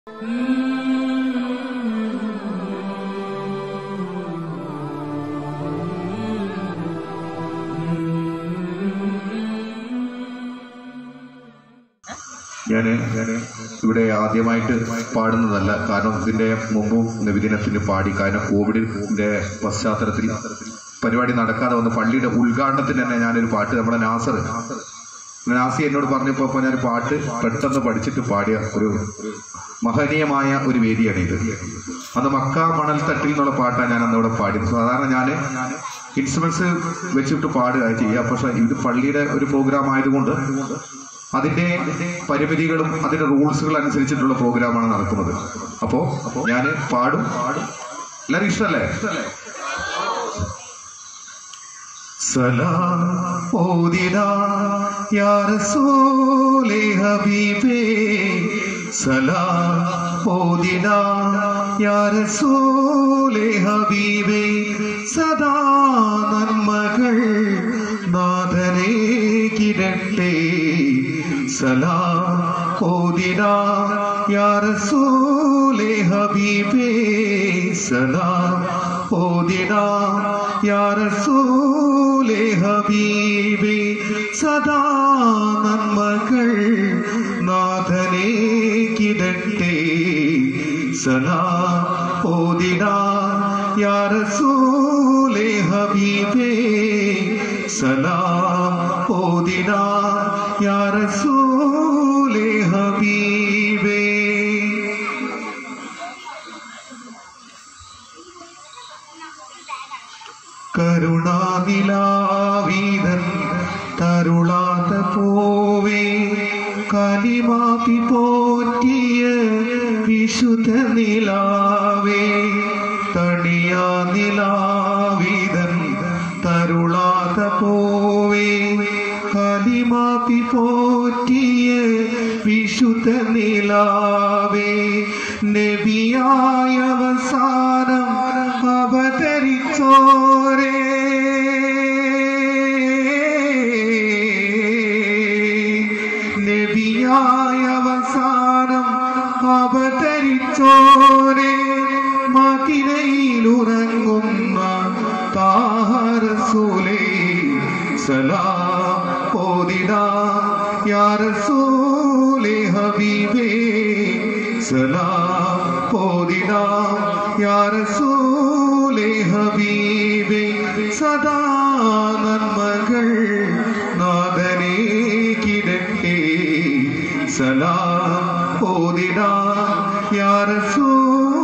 ഞാൻ ഇവിടെ ആദ്യമായിട്ട് പാടുന്നതല്ല കാരണം ഇതിന്റെ മുമ്പും നബിദിനത്തിന് പാടി കാരണം കോവിഡിന്റെ പശ്ചാത്തലത്തിൽ പരിപാടി നടക്കാതെ വന്ന് പള്ളിയുടെ ഉദ്ഘാടനത്തിന് തന്നെ ഞാനൊരു പാട്ട് നമ്മുടെ നാസർ നാസി എന്നോട് പറഞ്ഞപ്പോ അപ്പൊ ഞാൻ പാട്ട് പെട്ടെന്ന് പഠിച്ചിട്ട് പാടിയ ഒരു മഹനീയമായ ഒരു വേദിയാണ് ഇത് അന്ന് മക്ക മണൽത്തട്ടിൽ എന്നുള്ള പാട്ടാണ് ഞാൻ അന്ന് ഇവിടെ പാടിയത് സാധാരണ ഞാൻ ഇൻസ്ട്രുമെന്റ്സ് വെച്ചിട്ട് പാടുക ചെയ്യുക പക്ഷെ ഇത് പള്ളിയുടെ ഒരു പ്രോഗ്രാം ആയതുകൊണ്ട് അതിന്റെ പരിമിതികളും അതിന്റെ റൂൾസുകൾ അനുസരിച്ചിട്ടുള്ള പ്രോഗ്രാമാണ് നടക്കുന്നത് അപ്പോ ഞാൻ പാടും എല്ലാരും ഇഷ്ടല്ലേ സലാം ഓദിനാ യാ റസൂലേ ഹബീബേ സലാം ഓദിനാ യാ റസൂലേ ഹബീബേ സദാ നന്മകൾ നാഥനെ കിരട്ടെ സലാം ഓദിനാ യാ റസൂലേ ഹബീബേ സലാം ഓദിനാ യാ റസൂലേ ഹബീബേ സദാ നന്മകൾ നാഥനെ കിടട്ടെ സലാം ഓദിനാ യാ റസൂലേ ഹബീബേ സലാം ഓദിനാ യാ റസൂലേ ഹബീബേ കരുണാനിലാവീതൻ തരുളാത്ത പോവേ കലിമാപ്പി പോറ്റിയ വിശുദ്ധ നിലാവേ തണിയാ നിലാവീതൻ തരുളാത്ത പോവേ കലിമാപ്പി പോറ്റിയ വിശുദ്ധ നിലാവേ നബിയായ അവസാനം അവതരിച്ചോരേ നബിയായ അവസാനം അവതരിച്ചോരേ മതിലയിലുറങ്ങുന്ന താഹരസൂലേ സലാം ഓദിനാ യാ റസൂലേ ഹബീബേ സലാം ഓദിനാ യാ റസൂലേ ഹബീബേ സദാ നന്മകൾ നാഥനെ കിടട്ടെ സലാം ഓദിനാ യാ റസൂലേ